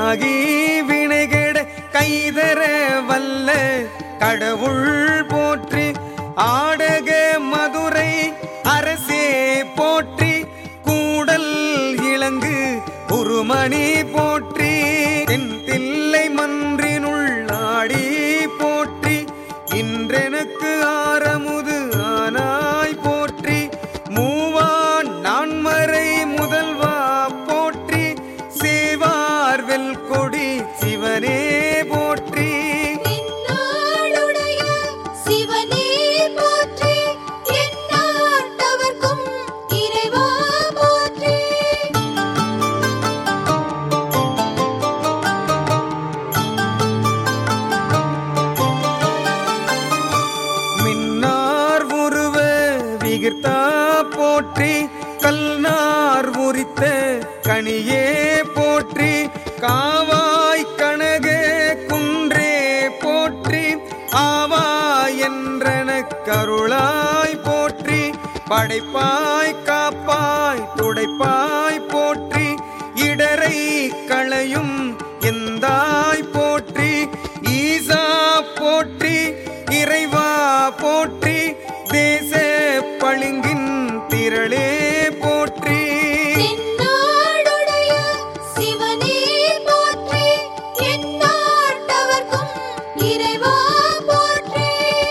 கருமாகி வினைகெட கைதர வல்ல கடவுள் போற்றி ஆடக மதுரை அரசே போற்றி கூடல் இளங்கு உருமணி போற்றி தென் தில்லை மன்றினுள் ஆடி போற்றி இன்றெனக்கு ஆரமுது ஆனாய் போற்றி மூவான் நான்மறை முதல்வா போற்றி சேவார்வெல் கொடி சிவனே போற்றி எந்நாளுடைய சிவனே போற்றி எந்நாட்டவர்க்கும் இறைவா போற்றி மின்னார் உருவ விகிர்த்தா போற்றி கல்நார் உரித்த கனியே போற்றி காவாய் கனக குன்றே போற்றி ஆவா என்றன கருளாய் போற்றி படைப்பாய் காப்பாய் துடைப்பாய் போற்றி இடரை களையும் எந்தாய் போற்றி ஈசா போற்றி இறைவா போற்றி தேச பளிங்கின் திரளே போற்றி தென்னாடுடைய சிவனே போற்றி எந்நாட்டவர்க்கும் இறைவா போற்றி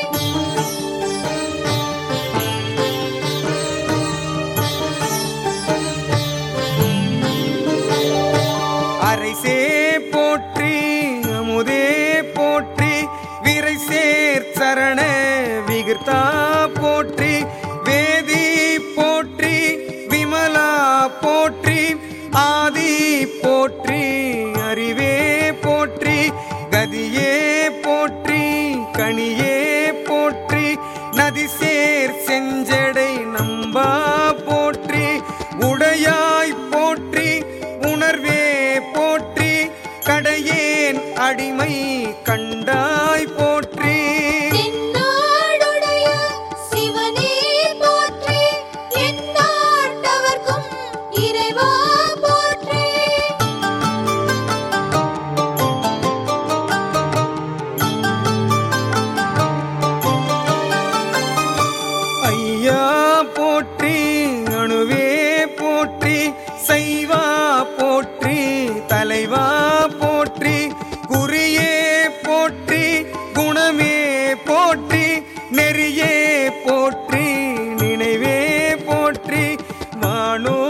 அரைசே போற்றி அமுதே போற்றி விரை சேர் சரண விகிர்த்தா போற்றி வேதி போற்றி விமலா போற்றி ஆதி போற்றி அறிவே போற்றி கதியே போற்றி கனியே போற்றி நதி சேர் செஞ்சடை நம்பா போற்றி உடையாய் போற்றி உணர்வே போற்றி கடையேன் அடிமை கண்டாய் போற்றி தென்னாடுடைய சிவனே போற்றி எந்நாட்டவர்க்கும் இறைவா போற்றி ஐயா போற்றி அணுவே போற்றி சைவா போற்றி தலைவா போற்றி குறியே போற்றி குணமே போற்றி நெறியே போற்றி நினைவே போற்றி வானோ